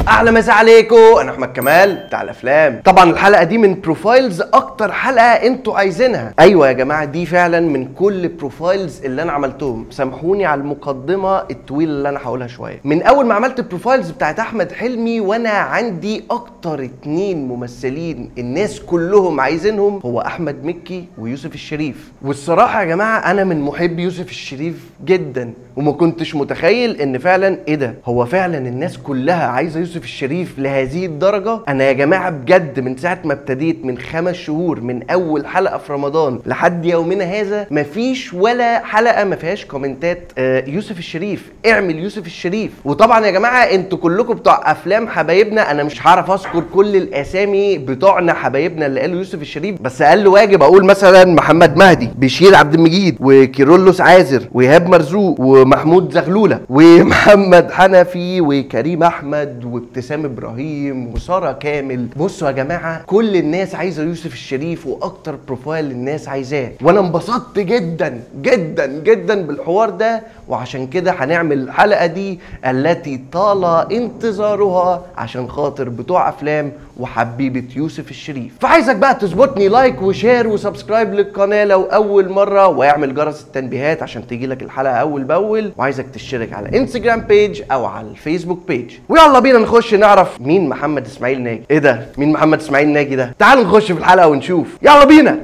اهلا مساء عليكم انا احمد كمال بتاع الافلام طبعا الحلقه دي من بروفايلز اكتر حلقه انتوا عايزينها ايوه يا جماعه دي فعلا من كل بروفايلز اللي انا عملتهم سامحوني على المقدمه الطويله اللي انا هقولها شويه من اول ما عملت بروفايلز بتاعت احمد حلمي وانا عندي اكتر اتنين ممثلين الناس كلهم عايزينهم هو احمد مكي ويوسف الشريف والصراحه يا جماعه انا من محب يوسف الشريف جدا وما كنتش متخيل ان فعلا ايه ده هو فعلا الناس كلها عايزه يوسف الشريف لهذه الدرجه انا يا جماعه بجد من ساعه ما ابتديت من خمس شهور من اول حلقه في رمضان لحد يومنا هذا مفيش ولا حلقه ما فيهاش كومنتات آه يوسف الشريف اعمل يوسف الشريف وطبعا يا جماعه انتوا كلكم بتوع افلام حبايبنا انا مش هعرف اذكر كل الاسامي بتوعنا حبايبنا اللي قالوا يوسف الشريف بس اقل واجب اقول مثلا محمد مهدي بشير عبد المجيد وكيرلس عازر وايهاب مرزوق ومحمود زغلوله ومحمد حنفي وكريم احمد وابتسام ابراهيم وساره كامل بصوا يا جماعه كل الناس عايزه يوسف الشريف واكتر بروفايل الناس عايزاه وانا انبسطت جدا جدا جدا بالحوار ده وعشان كده هنعمل الحلقه دي التي طال انتظارها عشان خاطر بتوع افلام وحبيبه يوسف الشريف فعايزك بقى تظبطني لايك وشير وسبسكرايب للقناه لو اول مره واعمل جرس التنبيهات عشان تيجي لك الحلقه اول باول وعايزك تشترك على انستجرام بيج او على الفيسبوك بيج ويلا بينا نخش نعرف مين محمد اسماعيل ناجي ايه ده مين محمد اسماعيل ناجي ده تعالوا نخش في الحلقه ونشوف يلا بينا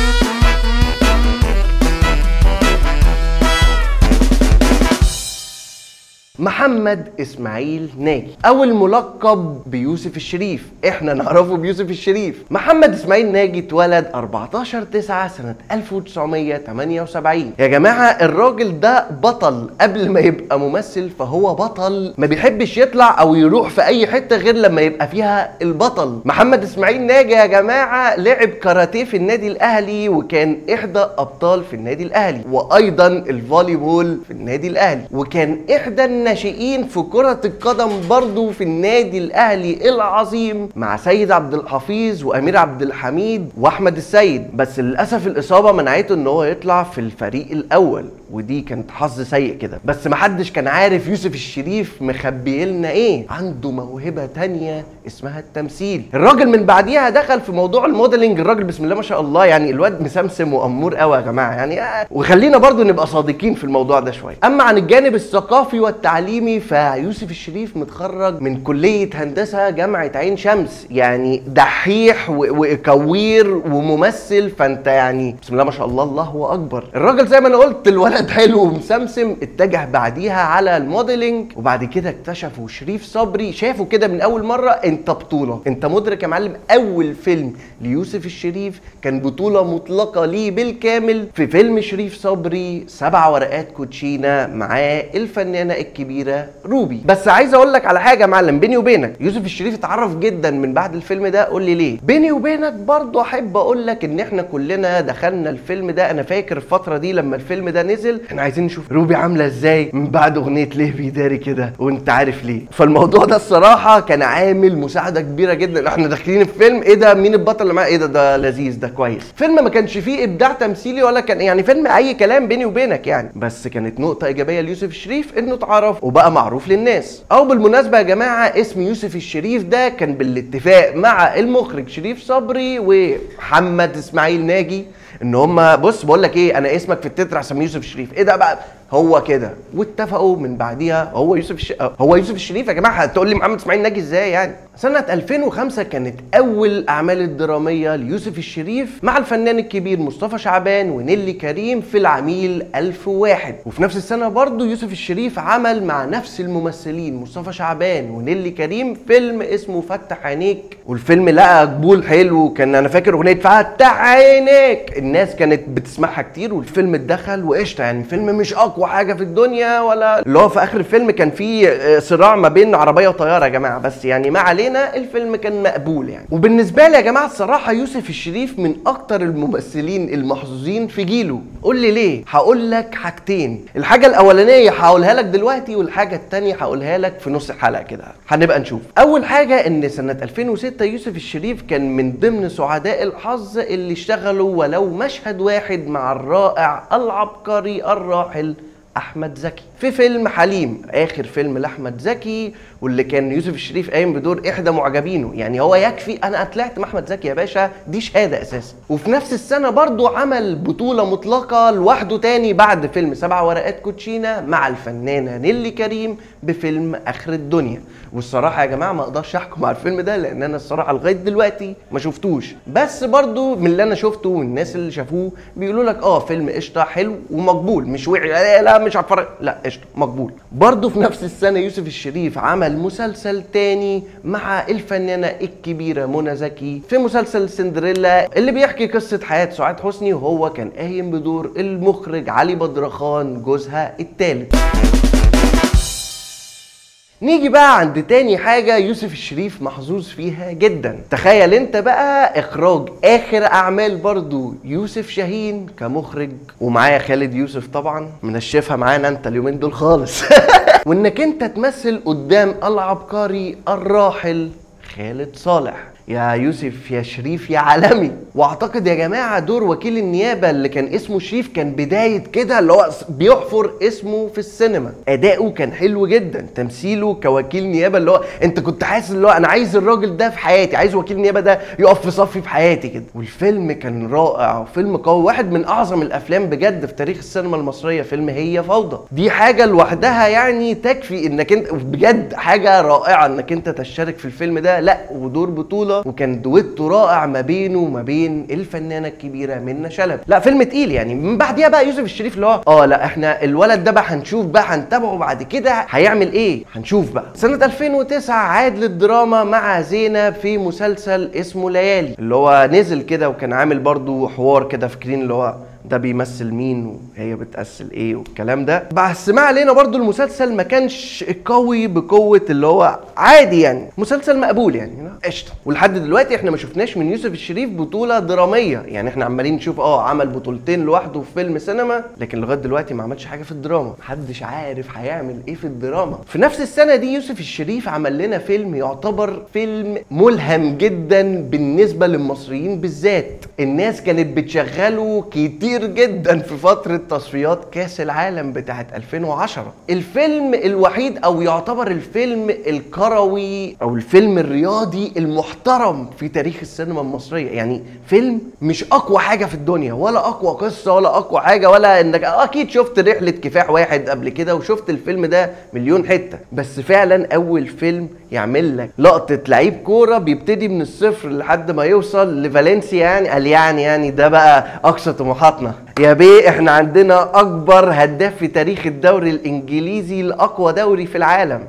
محمد اسماعيل ناجي او الملقب بيوسف الشريف احنا نعرفه بيوسف الشريف محمد اسماعيل ناجي اتولد 14 9 سنه 1978 يا جماعه الراجل ده بطل قبل ما يبقى ممثل فهو بطل ما بيحبش يطلع او يروح في اي حته غير لما يبقى فيها البطل محمد اسماعيل ناجي يا جماعه لعب كاراتيه في النادي الاهلي وكان احدى ابطال في النادي الاهلي وايضا الفولي بول في النادي الاهلي وكان احدى الناشئين في كرة القدم برضو في النادي الأهلي العظيم مع سيد عبد الحفيظ وأمير عبد الحميد وأحمد السيد بس للأسف الإصابة منعته إن هو يطلع في الفريق الأول ودي كانت حظ سيء كده بس محدش كان عارف يوسف الشريف مخبي لنا ايه عنده موهبه تانية اسمها التمثيل الراجل من بعديها دخل في موضوع الموديلنج الراجل بسم الله ما شاء الله يعني الواد مسمسم وامور قوي يا جماعه يعني آه وخلينا برضو نبقى صادقين في الموضوع ده شويه اما عن الجانب الثقافي والتعليمي فيوسف الشريف متخرج من كليه هندسه جامعه عين شمس يعني دحيح وكوير وممثل فانت يعني بسم الله ما شاء الله الله اكبر الراجل زي ما انا قلت الولد ولد حلو ومسمسم اتجه بعديها على الموديلنج وبعد كده اكتشفوا شريف صبري شافوا كده من اول مره انت بطوله انت مدرك يا معلم اول فيلم ليوسف الشريف كان بطوله مطلقه ليه بالكامل في فيلم شريف صبري سبع ورقات كوتشينا معاه الفنانه الكبيره روبي بس عايز اقول لك على حاجه يا معلم بيني وبينك يوسف الشريف اتعرف جدا من بعد الفيلم ده قول لي ليه بيني وبينك برضه احب اقول لك ان احنا كلنا دخلنا الفيلم ده انا فاكر الفتره دي لما الفيلم ده نزل نزل احنا عايزين نشوف روبي عامله ازاي من بعد اغنيه ليه بيداري كده وانت عارف ليه فالموضوع ده الصراحه كان عامل مساعده كبيره جدا احنا داخلين الفيلم ايه ده مين البطل اللي معاه ايه ده ده لذيذ ده كويس فيلم ما كانش فيه ابداع تمثيلي ولا كان يعني فيلم اي كلام بيني وبينك يعني بس كانت نقطه ايجابيه ليوسف الشريف انه اتعرف وبقى معروف للناس او بالمناسبه يا جماعه اسم يوسف الشريف ده كان بالاتفاق مع المخرج شريف صبري ومحمد اسماعيل ناجي ان هم بص بقول لك ايه انا اسمك في التتر هسميه يوسف الشريف ايه ده بقى هو كده واتفقوا من بعديها هو يوسف الش... هو يوسف الشريف يا جماعه هتقول لي محمد اسماعيل ناجي ازاي يعني سنة 2005 كانت أول الأعمال الدرامية ليوسف الشريف مع الفنان الكبير مصطفى شعبان ونيلي كريم في العميل 1001 وفي نفس السنة برضه يوسف الشريف عمل مع نفس الممثلين مصطفى شعبان ونيلي كريم فيلم اسمه فتح عينيك والفيلم لقى قبول حلو كان أنا فاكر أغنية فتح عينيك الناس كانت بتسمعها كتير والفيلم اتدخل وقشطة يعني الفيلم مش أقوى حاجة في الدنيا ولا اللي هو في آخر الفيلم كان في صراع ما بين عربية وطيارة يا جماعة بس يعني ما علينا علينا الفيلم كان مقبول يعني وبالنسبه لي يا جماعه الصراحه يوسف الشريف من اكتر الممثلين المحظوظين في جيله قول لي ليه هقول لك حاجتين الحاجه الاولانيه هقولها لك دلوقتي والحاجه الثانيه هقولها لك في نص الحلقه كده هنبقى نشوف اول حاجه ان سنه 2006 يوسف الشريف كان من ضمن سعداء الحظ اللي اشتغلوا ولو مشهد واحد مع الرائع العبقري الراحل احمد زكي في فيلم حليم اخر فيلم لاحمد زكي واللي كان يوسف الشريف قايم بدور احدى معجبينه يعني هو يكفي انا طلعت مع احمد زكي يا باشا دي شهاده اساسا وفي نفس السنه برضو عمل بطوله مطلقه لوحده تاني بعد فيلم سبع ورقات كوتشينا مع الفنانه نيلي كريم بفيلم اخر الدنيا والصراحه يا جماعه ما اقدرش احكم على الفيلم ده لان انا الصراحه لغايه دلوقتي ما شفتوش بس برضو من اللي انا شفته والناس اللي شافوه بيقولوا لك اه فيلم قشطه حلو ومقبول مش وحش لا, لا مش هتفرج لا قشطه مقبول برضو في نفس السنه يوسف الشريف عمل مسلسل تاني مع الفنانه الكبيره منى زكي في مسلسل سندريلا اللي بيحكي قصه حياه سعاد حسني وهو كان قايم بدور المخرج علي بدرخان جوزها الثالث نيجي بقى عند تاني حاجة يوسف الشريف محظوظ فيها جدا تخيل انت بقى اخراج اخر اعمال برضو يوسف شاهين كمخرج ومعايا خالد يوسف طبعا منشفها معانا انت اليومين دول خالص وانك انت تمثل قدام العبقري الراحل خالد صالح يا يوسف يا شريف يا عالمي واعتقد يا جماعه دور وكيل النيابه اللي كان اسمه شريف كان بدايه كده اللي هو بيحفر اسمه في السينما اداؤه كان حلو جدا تمثيله كوكيل نيابه اللي هو انت كنت حاسس اللي هو انا عايز الراجل ده في حياتي عايز وكيل النيابه ده يقف في صفي في حياتي كده والفيلم كان رائع وفيلم قوي واحد من اعظم الافلام بجد في تاريخ السينما المصريه فيلم هي فوضى دي حاجه لوحدها يعني تكفي انك انت بجد حاجه رائعه انك انت تشترك في الفيلم ده لا ودور بطوله وكان دويتو رائع ما بينه وما بين الفنانه الكبيره منى شلبي لا فيلم تقيل يعني من بعديها بقى يوسف الشريف اللي هو اه لا احنا الولد ده بقى هنشوف بقى هنتابعه بعد كده هيعمل ايه هنشوف بقى سنه 2009 عاد للدراما مع زينب في مسلسل اسمه ليالي اللي هو نزل كده وكان عامل برضو حوار كده فاكرين اللي هو ده بيمثل مين وهي بتمثل ايه والكلام ده بس ما علينا برضو المسلسل ما كانش قوي بقوه اللي هو عادي يعني مسلسل مقبول يعني قشطه ولحد دلوقتي احنا ما شفناش من يوسف الشريف بطوله دراميه يعني احنا عمالين نشوف اه عمل بطولتين لوحده في فيلم سينما لكن لغايه دلوقتي ما عملش حاجه في الدراما محدش عارف هيعمل ايه في الدراما في نفس السنه دي يوسف الشريف عمل لنا فيلم يعتبر فيلم ملهم جدا بالنسبه للمصريين بالذات الناس كانت بتشغله كتير جدا في فتره تصفيات كاس العالم بتاعه 2010 الفيلم الوحيد او يعتبر الفيلم الكروي او الفيلم الرياضي المحترم في تاريخ السينما المصريه يعني فيلم مش اقوى حاجه في الدنيا ولا اقوى قصه ولا اقوى حاجه ولا انك اكيد شفت رحله كفاح واحد قبل كده وشفت الفيلم ده مليون حته بس فعلا اول فيلم يعمل لك لقطه لعيب كوره بيبتدي من الصفر لحد ما يوصل لفالنسيا يعني قال يعني يعني ده بقى اقصى طموحاتنا يا بيه احنا عندنا اكبر هداف في تاريخ الدوري الانجليزي لاقوى دوري في العالم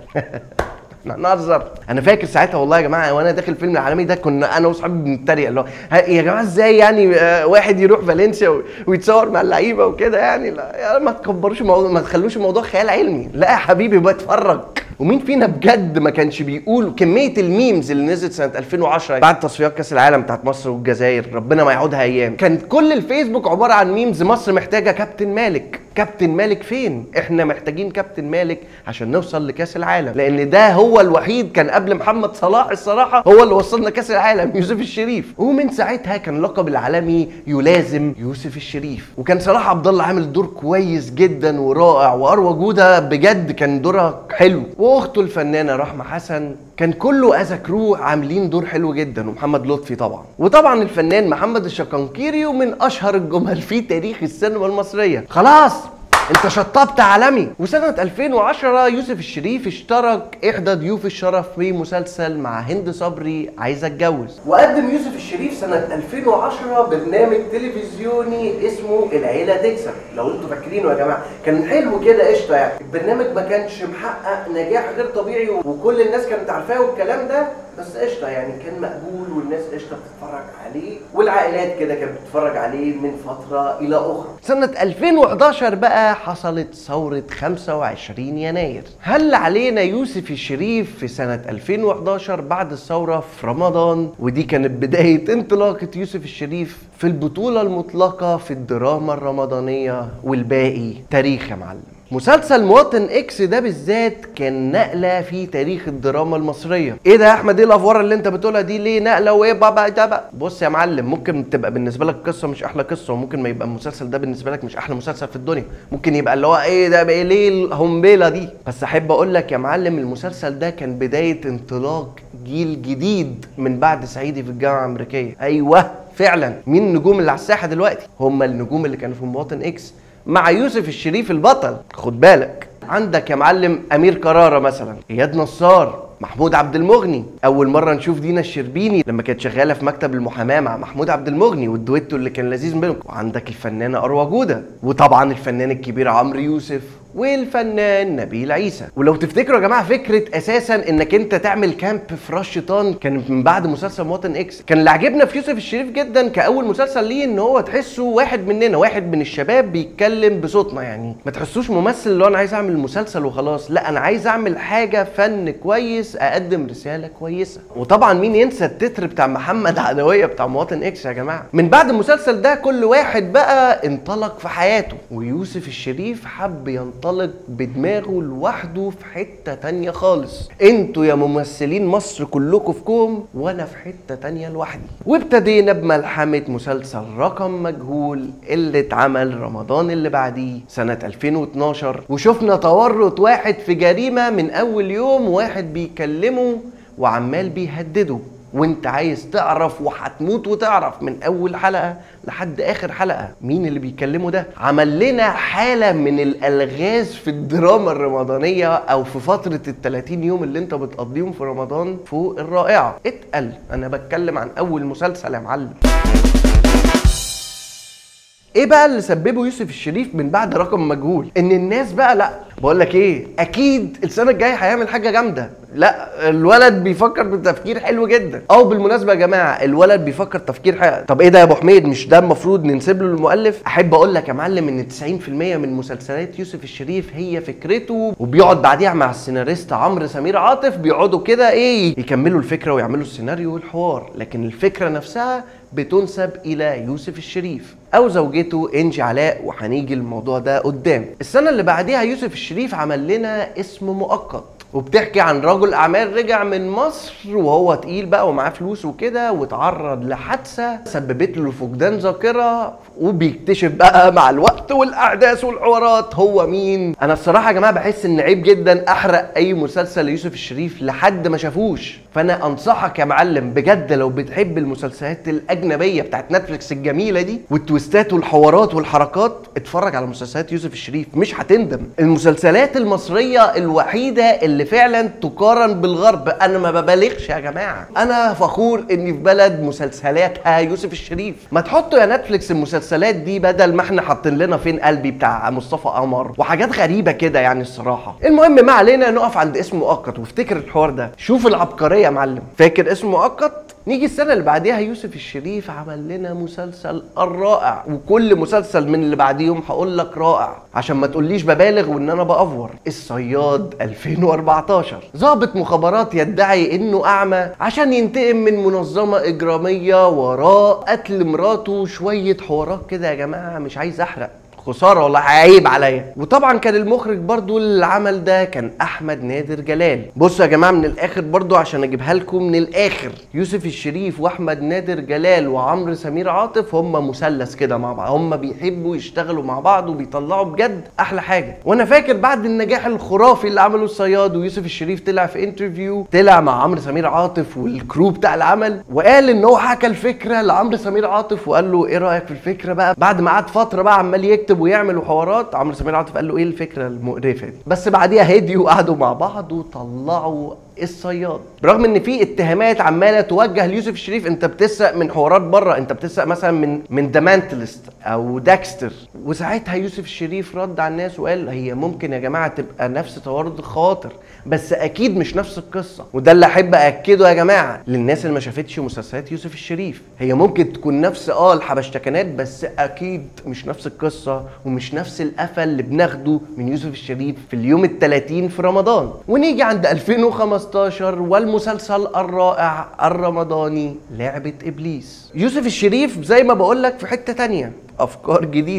احنا نهزر انا فاكر ساعتها والله يا جماعه وانا داخل الفيلم العالمي ده كنا انا واصحابي بنتريق اللي هو ها- يا جماعه ازاي يعني آه، واحد يروح فالنسيا و- ويتصور مع اللعيبه وكده يعني لا يا ما تكبروش الموضوع ما تخلوش الموضوع خيال علمي لا يا حبيبي بتفرج ومين فينا بجد ما كانش بيقول كميه الميمز اللي نزلت سنه 2010 بعد تصفيات كاس العالم بتاعت مصر والجزائر ربنا ما يعودها ايام كان كل الفيسبوك عباره عن ميمز مصر محتاجه كابتن مالك كابتن مالك فين احنا محتاجين كابتن مالك عشان نوصل لكاس العالم لان ده هو الوحيد كان قبل محمد صلاح الصراحه هو اللي وصلنا كاس العالم يوسف الشريف ومن ساعتها كان اللقب العالمي يلازم يوسف الشريف وكان صلاح عبد الله عامل دور كويس جدا ورائع واروى جوده بجد كان دورها حلو واخته الفنانه رحمه حسن كان كله از كرو عاملين دور حلو جدا ومحمد لطفي طبعا وطبعا الفنان محمد الشقنقيري ومن اشهر الجمل في تاريخ السينما المصريه خلاص انت شطبت عالمي وسنة 2010 يوسف الشريف اشترك احدى ضيوف الشرف في مسلسل مع هند صبري عايزة اتجوز وقدم يوسف الشريف سنة 2010 برنامج تلفزيوني اسمه العيلة تكسب لو انتوا فاكرينه يا جماعة كان حلو كده قشطة يعني البرنامج ما كانش محقق نجاح غير طبيعي وكل الناس كانت عارفاه والكلام ده بس قشطة يعني كان مقبول والناس قشطة بتتفرج عليه والعائلات كده كانت بتتفرج عليه من فترة إلى أخرى سنة 2011 بقى حصلت ثورة 25 يناير هل علينا يوسف الشريف في سنة 2011 بعد الثورة في رمضان ودي كانت بداية انطلاقة يوسف الشريف في البطولة المطلقة في الدراما الرمضانية والباقي تاريخ يا معلم مسلسل مواطن اكس ده بالذات كان نقله في تاريخ الدراما المصريه ايه ده يا احمد ايه الافوار اللي انت بتقولها دي ليه نقله وايه بابا ده بقى بص يا معلم ممكن تبقى بالنسبه لك قصه مش احلى قصه وممكن ما يبقى المسلسل ده بالنسبه لك مش احلى مسلسل في الدنيا ممكن يبقى اللي هو ايه ده بقى ليه الهمبيله دي بس احب اقول لك يا معلم المسلسل ده كان بدايه انطلاق جيل جديد من بعد صعيدي في الجامعه الامريكيه ايوه فعلا مين النجوم اللي على الساحه دلوقتي هم النجوم اللي كانوا في مواطن اكس مع يوسف الشريف البطل خد بالك عندك يا معلم امير كرارة مثلا اياد نصار محمود عبد المغني اول مره نشوف دينا الشربيني لما كانت شغاله في مكتب المحاماه مع محمود عبد المغني والدويتو اللي كان لذيذ بينهم وعندك الفنانه اروى جوده وطبعا الفنان الكبير عمرو يوسف والفنان نبيل عيسى ولو تفتكروا يا جماعه فكره اساسا انك انت تعمل كامب في راس شيطان كان من بعد مسلسل مواطن اكس كان اللي عجبنا في يوسف الشريف جدا كاول مسلسل ليه ان هو تحسه واحد مننا واحد من الشباب بيتكلم بصوتنا يعني ما تحسوش ممثل اللي هو انا عايز اعمل مسلسل وخلاص لا انا عايز اعمل حاجه فن كويس اقدم رساله كويسه وطبعا مين ينسى التتر بتاع محمد عدويه بتاع مواطن اكس يا جماعه من بعد المسلسل ده كل واحد بقى انطلق في حياته ويوسف الشريف حب ينطلق بدماغه لوحده في حته تانية خالص انتوا يا ممثلين مصر كلكم في كوم وانا في حته تانية لوحدي وابتدينا بملحمه مسلسل رقم مجهول اللي اتعمل رمضان اللي بعديه سنه 2012 وشفنا تورط واحد في جريمه من اول يوم واحد بيكلمه وعمال بيهدده وانت عايز تعرف وهتموت وتعرف من اول حلقه لحد اخر حلقه مين اللي بيكلمه ده عمل لنا حاله من الالغاز في الدراما الرمضانيه او في فتره ال 30 يوم اللي انت بتقضيهم في رمضان فوق الرائعه اتقل انا بتكلم عن اول مسلسل يا معلم ايه بقى اللي سببه يوسف الشريف من بعد رقم مجهول ان الناس بقى لا بقول لك ايه اكيد السنه الجايه هيعمل حاجه جامده لا الولد بيفكر بتفكير حلو جدا او بالمناسبه يا جماعه الولد بيفكر تفكير حلو طب ايه ده يا ابو حميد مش ده المفروض ننسب له المؤلف احب اقول لك يا معلم ان 90% من مسلسلات يوسف الشريف هي فكرته وبيقعد بعديها مع السيناريست عمرو سمير عاطف بيقعدوا كده ايه يكملوا الفكره ويعملوا السيناريو والحوار لكن الفكره نفسها بتنسب الى يوسف الشريف او زوجته انجي علاء وهنيجي الموضوع ده قدام السنه اللي بعديها يوسف الشريف عمل لنا اسم مؤقت وبتحكي عن رجل اعمال رجع من مصر وهو تقيل بقى ومعاه فلوس وكده واتعرض لحادثه سببت له فقدان ذاكره وبيكتشف بقى مع الوقت والاحداث والحوارات هو مين انا الصراحه يا جماعه بحس ان عيب جدا احرق اي مسلسل ليوسف الشريف لحد ما شافوش فانا انصحك يا معلم بجد لو بتحب المسلسلات الاجنبيه بتاعت نتفليكس الجميله دي والتويستات والحوارات والحركات اتفرج على مسلسلات يوسف الشريف مش هتندم المسلسلات المصريه الوحيده اللي فعلا تقارن بالغرب انا ما ببالغش يا جماعه انا فخور اني في بلد مسلسلاتها يوسف الشريف ما تحطوا يا نتفليكس المسلسلات دي بدل ما احنا حاطين لنا فين قلبي بتاع مصطفى قمر وحاجات غريبه كده يعني الصراحه المهم ما علينا نقف عند اسم مؤقت وافتكر الحوار ده شوف العبقريه يا معلم فاكر اسم مؤقت نيجي السنه اللي بعديها يوسف الشريف عمل لنا مسلسل الرائع وكل مسلسل من اللي بعديهم هقول لك رائع عشان ما تقوليش ببالغ وان انا بافور الصياد 2014 ضابط مخابرات يدعي انه اعمى عشان ينتقم من منظمه اجراميه وراه قتل مراته شويه حوارات كده يا جماعه مش عايز احرق خساره والله عيب عليا وطبعا كان المخرج برضو اللي عمل ده كان احمد نادر جلال بصوا يا جماعه من الاخر برضو عشان اجيبها لكم من الاخر يوسف الشريف واحمد نادر جلال وعمرو سمير عاطف هم مثلث كده مع بعض هم بيحبوا يشتغلوا مع بعض وبيطلعوا بجد احلى حاجه وانا فاكر بعد النجاح الخرافي اللي عمله الصياد ويوسف الشريف طلع في انترفيو طلع مع عمرو سمير عاطف والكرو بتاع العمل وقال ان هو حكى الفكره لعمرو سمير عاطف وقال له ايه رايك في الفكره بقى بعد ما قعد فتره بقى عمال يكتب ويعمل حوارات عمرو سمير عاطف قال له ايه الفكره المقرفه دي بس بعديها هديوا وقعدوا مع بعض وطلعوا الصياد برغم ان في اتهامات عماله توجه ليوسف الشريف انت بتسرق من حوارات بره انت بتسرق مثلا من من ذا مانتلست او داكستر وساعتها يوسف الشريف رد على الناس وقال هي ممكن يا جماعه تبقى نفس توارد الخواطر بس اكيد مش نفس القصه وده اللي احب اكده يا جماعه للناس اللي ما شافتش مسلسلات يوسف الشريف هي ممكن تكون نفس اه الحبشتكنات بس اكيد مش نفس القصه ومش نفس القفل اللي بناخده من يوسف الشريف في اليوم ال 30 في رمضان ونيجي عند 2015 والمسلسل الرائع الرمضاني لعبه ابليس يوسف الشريف زي ما بقول لك في حته تانية افكار جديده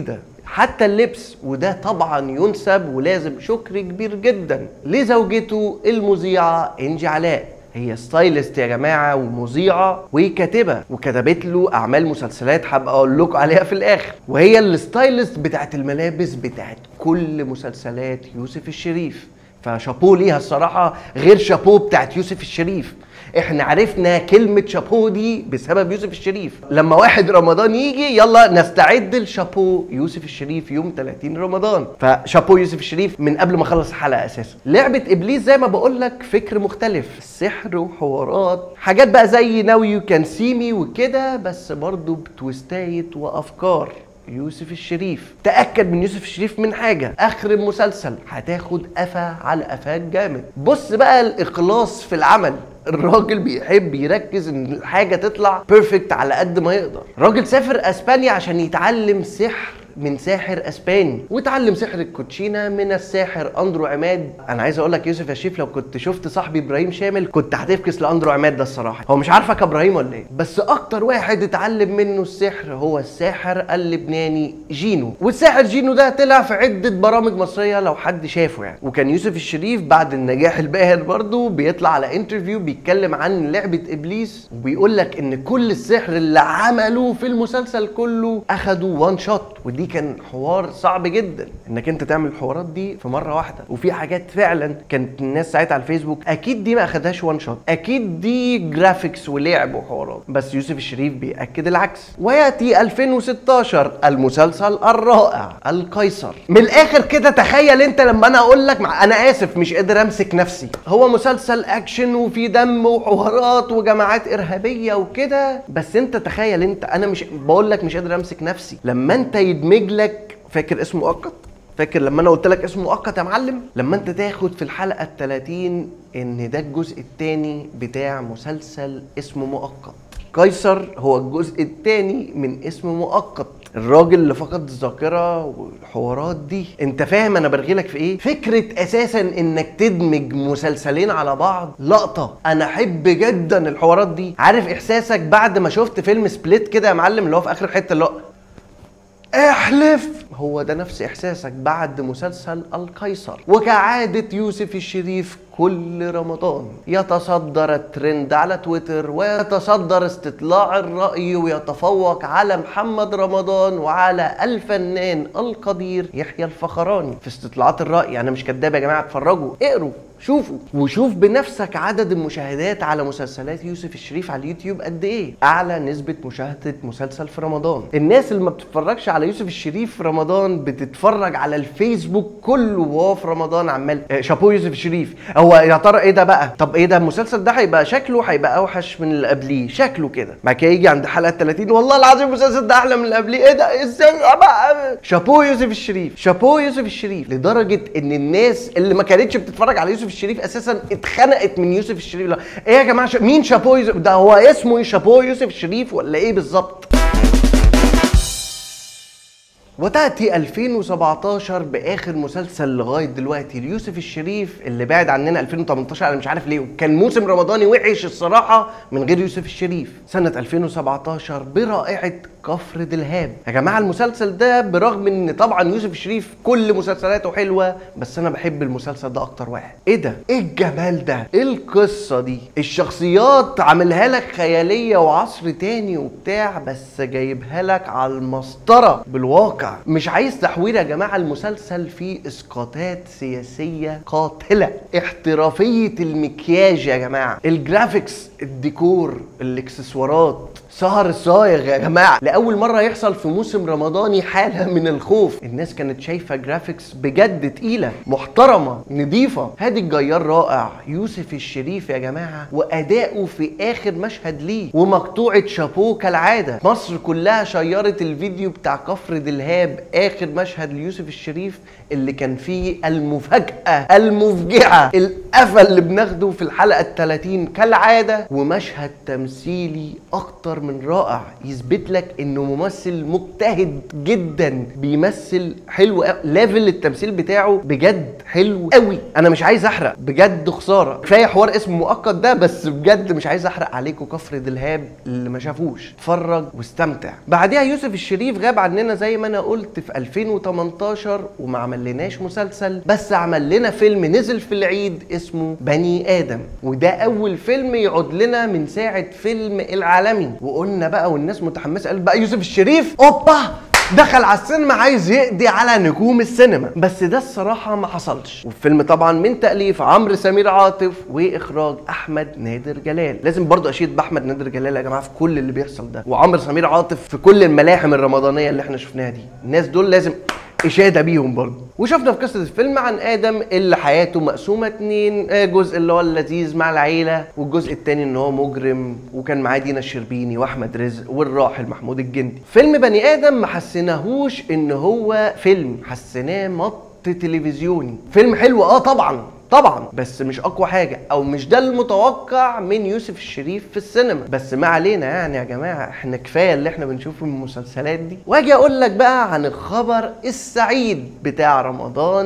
حتى اللبس وده طبعا ينسب ولازم شكر كبير جدا لزوجته المذيعه انجي علاء هي ستايلست يا جماعه ومذيعه وكاتبه وكتبت له اعمال مسلسلات هبقى اقول لكم عليها في الاخر وهي الستايلست بتاعت الملابس بتاعت كل مسلسلات يوسف الشريف فشابوه ليها الصراحه غير شابوه بتاعت يوسف الشريف احنا عرفنا كلمة شابو دي بسبب يوسف الشريف لما واحد رمضان يجي يلا نستعد لشابو يوسف الشريف يوم 30 رمضان فشابو يوسف الشريف من قبل ما اخلص الحلقة اساسا لعبة ابليس زي ما بقول لك فكر مختلف سحر وحوارات حاجات بقى زي ناو يو كان سي مي وكده بس برضه بتويستايت وافكار يوسف الشريف تاكد من يوسف الشريف من حاجه اخر المسلسل هتاخد قفا على قفاك جامد بص بقى الاخلاص في العمل الراجل بيحب يركز ان الحاجه تطلع بيرفكت على قد ما يقدر راجل سافر اسبانيا عشان يتعلم سحر من ساحر اسباني وتعلم سحر الكوتشينه من الساحر اندرو عماد انا عايز اقول لك يوسف يا شيف لو كنت شفت صاحبي ابراهيم شامل كنت هتفكس لاندرو عماد ده الصراحه هو مش عارفك ابراهيم ولا ايه بس اكتر واحد اتعلم منه السحر هو الساحر اللبناني جينو والساحر جينو ده طلع في عده برامج مصريه لو حد شافه يعني وكان يوسف الشريف بعد النجاح الباهر برضه بيطلع على انترفيو بيتكلم عن لعبه ابليس وبيقول لك ان كل السحر اللي عملوه في المسلسل كله اخدوا وان شوت ودي كان حوار صعب جدا انك انت تعمل الحوارات دي في مره واحده وفي حاجات فعلا كانت الناس ساعتها على الفيسبوك اكيد دي ما اخدهاش وان شوت اكيد دي جرافيكس ولعب وحوارات بس يوسف الشريف بياكد العكس وياتي 2016 المسلسل الرائع القيصر من الاخر كده تخيل انت لما انا اقول لك مع... انا اسف مش قادر امسك نفسي هو مسلسل اكشن وفي دم وحوارات وجماعات ارهابيه وكده بس انت تخيل انت انا مش بقول لك مش قادر امسك نفسي لما انت يدمج لك فاكر اسم مؤقت فاكر لما انا قلت لك اسم مؤقت يا معلم لما انت تاخد في الحلقه ال 30 ان ده الجزء الثاني بتاع مسلسل اسمه مؤقت قيصر هو الجزء الثاني من اسم مؤقت الراجل اللي فقد الذاكره والحوارات دي انت فاهم انا برغيلك في ايه فكره اساسا انك تدمج مسلسلين على بعض لقطه انا احب جدا الحوارات دي عارف احساسك بعد ما شفت فيلم سبليت كده يا معلم اللي هو في اخر حته اللي هو احلف هو ده نفس احساسك بعد مسلسل القيصر وكعادة يوسف الشريف كل رمضان يتصدر الترند على تويتر ويتصدر استطلاع الرأي ويتفوق على محمد رمضان وعلى الفنان القدير يحيى الفخراني في استطلاعات الرأي انا مش كداب يا جماعة اتفرجوا اقروا شوفوا وشوف بنفسك عدد المشاهدات على مسلسلات يوسف الشريف على اليوتيوب قد ايه اعلى نسبة مشاهدة مسلسل في رمضان الناس اللي ما بتتفرجش على يوسف الشريف في رمضان بتتفرج على الفيسبوك كله وهو في رمضان عمال آه، شابو يوسف الشريف هو يا ترى ايه ده بقى طب ايه ده المسلسل ده هيبقى شكله هيبقى اوحش من اللي قبليه شكله كده بعد كده يجي عند حلقه 30 والله العظيم المسلسل ده احلى من اللي قبليه ايه ده ازاي بقى شابو يوسف الشريف شابو يوسف الشريف لدرجه ان الناس اللي ما كانتش بتتفرج على يوسف الشريف اساسا اتخنقت من يوسف الشريف لا ايه يا جماعه ش- مين شابو يوسف ده هو اسمه ايه شابو يوسف الشريف ولا ايه بالظبط وتأتي 2017 بآخر مسلسل لغاية دلوقتي ليوسف الشريف اللي بعد عننا 2018 أنا مش عارف ليه كان موسم رمضاني وحش الصراحة من غير يوسف الشريف سنة 2017 برائعة كفر دلهاب يا جماعة المسلسل ده برغم ان طبعا يوسف الشريف كل مسلسلاته حلوة بس انا بحب المسلسل ده اكتر واحد ايه ده ايه الجمال ده ايه القصة دي الشخصيات عاملها لك خيالية وعصر تاني وبتاع بس جايبها لك على المسطرة بالواقع مش عايز تحوير يا جماعة المسلسل فيه اسقاطات سياسية قاتلة احترافية المكياج يا جماعة الجرافيكس الديكور الاكسسوارات سهر الصايغ يا جماعه لاول مره يحصل في موسم رمضاني حاله من الخوف الناس كانت شايفه جرافيكس بجد تقيله محترمه نظيفه هادي الجيار رائع يوسف الشريف يا جماعه واداؤه في اخر مشهد ليه ومقطوعه شابوه كالعاده مصر كلها شيرت الفيديو بتاع كفر دلهاب اخر مشهد ليوسف الشريف اللي كان فيه المفاجاه المفجعه القفل اللي بناخده في الحلقه ال 30 كالعاده ومشهد تمثيلي اكتر من رائع يثبت لك انه ممثل مجتهد جدا بيمثل حلو قوي ليفل التمثيل بتاعه بجد حلو قوي انا مش عايز احرق بجد خساره كفايه حوار اسمه مؤقت ده بس بجد مش عايز احرق عليكم كفر دلهاب اللي ما شافوش اتفرج واستمتع بعديها يوسف الشريف غاب عننا زي ما انا قلت في 2018 وما عملناش مسلسل بس عمل لنا فيلم نزل في العيد اسمه بني ادم وده اول فيلم يقعد لنا من ساعه فيلم العالمي وقلنا بقى والناس متحمسه قال بقى يوسف الشريف اوبا دخل على السينما عايز يقضي على نجوم السينما بس ده الصراحة ما حصلش والفيلم طبعا من تأليف عمرو سمير عاطف وإخراج أحمد نادر جلال لازم برضو أشيد بأحمد نادر جلال يا جماعة في كل اللي بيحصل ده وعمرو سمير عاطف في كل الملاحم الرمضانية اللي احنا شفناها دي الناس دول لازم اشاده بيهم برضه وشفنا في قصه الفيلم عن ادم اللي حياته مقسومه اتنين آه، جزء اللي هو اللذيذ مع العيله والجزء التاني ان هو مجرم وكان معاه دينا الشربيني واحمد رزق والراحل محمود الجندي فيلم بني ادم ما حسيناهوش ان هو فيلم حسيناه مط تلفزيوني فيلم حلو اه طبعا طبعا بس مش اقوى حاجه او مش ده المتوقع من يوسف الشريف في السينما بس ما علينا يعني يا جماعه احنا كفايه اللي احنا بنشوفه من المسلسلات دي واجي اقول لك بقى عن الخبر السعيد بتاع رمضان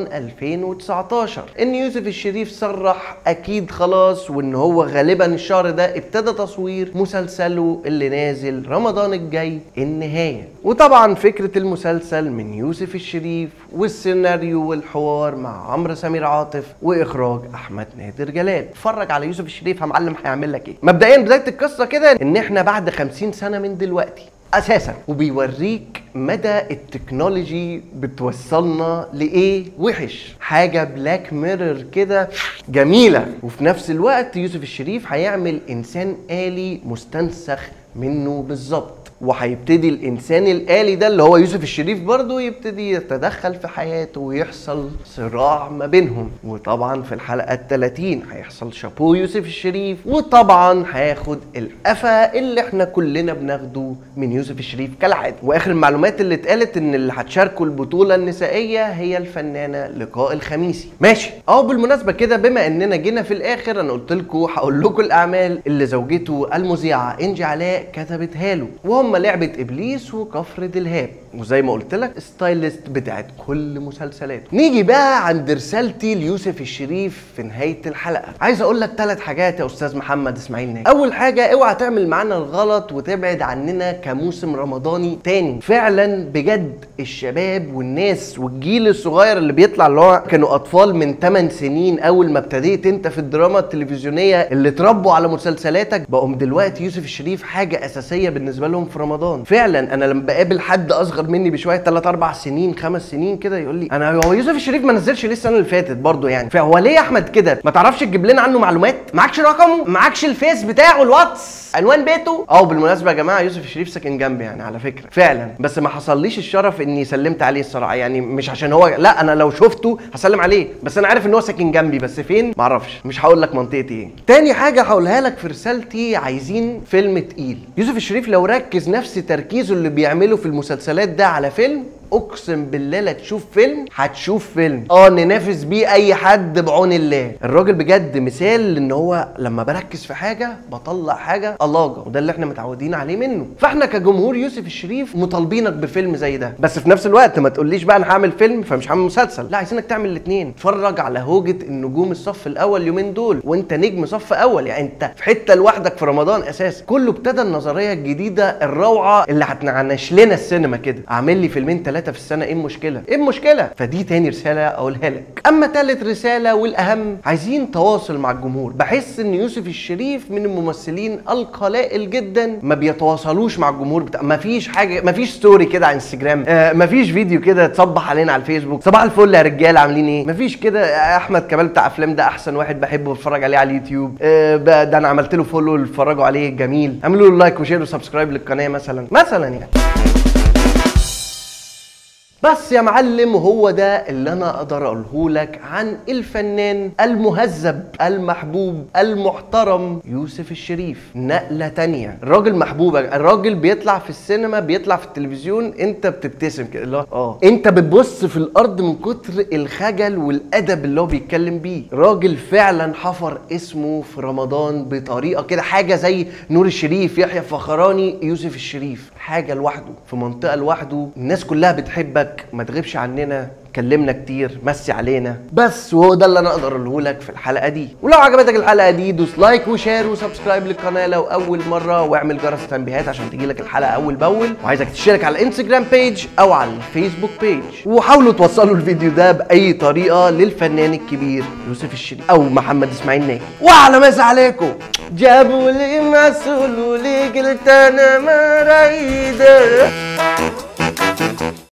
2019 ان يوسف الشريف صرح اكيد خلاص وان هو غالبا الشهر ده ابتدى تصوير مسلسله اللي نازل رمضان الجاي النهايه وطبعا فكره المسلسل من يوسف الشريف والسيناريو والحوار مع عمرو سمير عاطف واخراج احمد نادر جلال اتفرج على يوسف الشريف يا معلم هيعمل لك ايه مبدئيا بدايه القصه كده ان احنا بعد 50 سنه من دلوقتي اساسا وبيوريك مدى التكنولوجي بتوصلنا لايه وحش حاجه بلاك ميرور كده جميله وفي نفس الوقت يوسف الشريف هيعمل انسان آلي مستنسخ منه بالظبط وهيبتدي الانسان الالي ده اللي هو يوسف الشريف برضه يبتدي يتدخل في حياته ويحصل صراع ما بينهم وطبعا في الحلقه ال 30 هيحصل شابو يوسف الشريف وطبعا هياخد القفا اللي احنا كلنا بناخده من يوسف الشريف كالعاده واخر المعلومات اللي اتقالت ان اللي هتشاركوا البطوله النسائيه هي الفنانه لقاء الخميسي ماشي اه بالمناسبه كده بما اننا جينا في الاخر انا قلت لكم هقول لكم الاعمال اللي زوجته المذيعه انجي علاء كتبتها له وهم لعبه ابليس وكفر دلهاب وزي ما قلت لك ستايلست بتاعت كل مسلسلاته نيجي بقى عند رسالتي ليوسف الشريف في نهايه الحلقه عايز اقول لك ثلاث حاجات يا استاذ محمد اسماعيل ناجي اول حاجه اوعى تعمل معانا الغلط وتبعد عننا كموسم رمضاني تاني فعلا بجد الشباب والناس والجيل الصغير اللي بيطلع اللي هو كانوا اطفال من 8 سنين اول ما ابتديت انت في الدراما التلفزيونيه اللي اتربوا على مسلسلاتك بقوا دلوقتي يوسف الشريف حاجه اساسيه بالنسبه لهم في رمضان فعلا انا لما بقابل حد اصغر مني بشويه 3 4 سنين 5 سنين كده يقول لي انا هو يوسف الشريف ما نزلش ليه السنه اللي فاتت برضه يعني فهو ليه يا احمد كده ما تعرفش تجيب لنا عنه معلومات معكش رقمه معكش الفيس بتاعه الواتس عنوان بيته اه بالمناسبه يا جماعه يوسف الشريف ساكن جنبي يعني على فكره فعلا بس ما حصليش الشرف اني سلمت عليه الصراحه يعني مش عشان هو لا انا لو شفته هسلم عليه بس انا عارف ان هو ساكن جنبي بس فين معرفش مش هقول لك منطقتي ايه تاني حاجه هقولها لك في رسالتي عايزين فيلم تقيل يوسف الشريف لو ركز نفس تركيزه اللي بيعمله في المسلسلات ده على فيلم اقسم بالله لا تشوف فيلم هتشوف فيلم اه ننافس بيه اي حد بعون الله الراجل بجد مثال ان هو لما بركز في حاجه بطلع حاجه الاجه وده اللي احنا متعودين عليه منه فاحنا كجمهور يوسف الشريف مطالبينك بفيلم زي ده بس في نفس الوقت ما تقوليش بقى انا هعمل فيلم فمش هعمل مسلسل لا عايزينك تعمل الاثنين اتفرج على هوجه النجوم الصف الاول اليومين دول وانت نجم صف اول يعني انت في حته لوحدك في رمضان اساسا كله ابتدى النظريه الجديده الروعه اللي هتنعنش لنا السينما كده اعمل لي فيلمين ثلاثه في السنه ايه المشكله ايه المشكله فدي تاني رساله اقولها لك اما تالت رساله والاهم عايزين تواصل مع الجمهور بحس ان يوسف الشريف من الممثلين القلائل جدا ما بيتواصلوش مع الجمهور بتاع ما فيش حاجه ما فيش ستوري كده على انستجرام آه ما فيش فيديو كده تصبح علينا على الفيسبوك صباح الفل يا رجاله عاملين ايه ما فيش كده آه، احمد كمال بتاع افلام ده احسن واحد بحبه بتفرج عليه على اليوتيوب آه بقى ده انا عملت له فولو اتفرجوا عليه جميل اعملوا له لايك وشير وسبسكرايب للقناه مثلا مثلا يعني بس يا معلم هو ده اللي انا اقدر اقوله لك عن الفنان المهذب المحبوب المحترم يوسف الشريف نقلة تانية الراجل محبوب الراجل بيطلع في السينما بيطلع في التلفزيون انت بتبتسم كده اللي هو اه انت بتبص في الارض من كتر الخجل والادب اللي هو بيتكلم بيه راجل فعلا حفر اسمه في رمضان بطريقه كده حاجه زي نور الشريف يحيى فخراني يوسف الشريف حاجه لوحده في منطقه لوحده الناس كلها بتحبك ما تغيبش عننا كلمنا كتير مسي علينا بس وهو ده اللي انا اقدر اقوله لك في الحلقه دي ولو عجبتك الحلقه دي دوس لايك وشير وسبسكرايب للقناه لو اول مره واعمل جرس التنبيهات عشان تجيلك الحلقه اول باول وعايزك تشترك على الانستجرام بيج او على الفيسبوك بيج وحاولوا توصلوا الفيديو ده باي طريقه للفنان الكبير يوسف الشريف او محمد اسماعيل ناجي واعلى مسا عليكم جابوا لي مسؤول ولي قلت انا ما رايده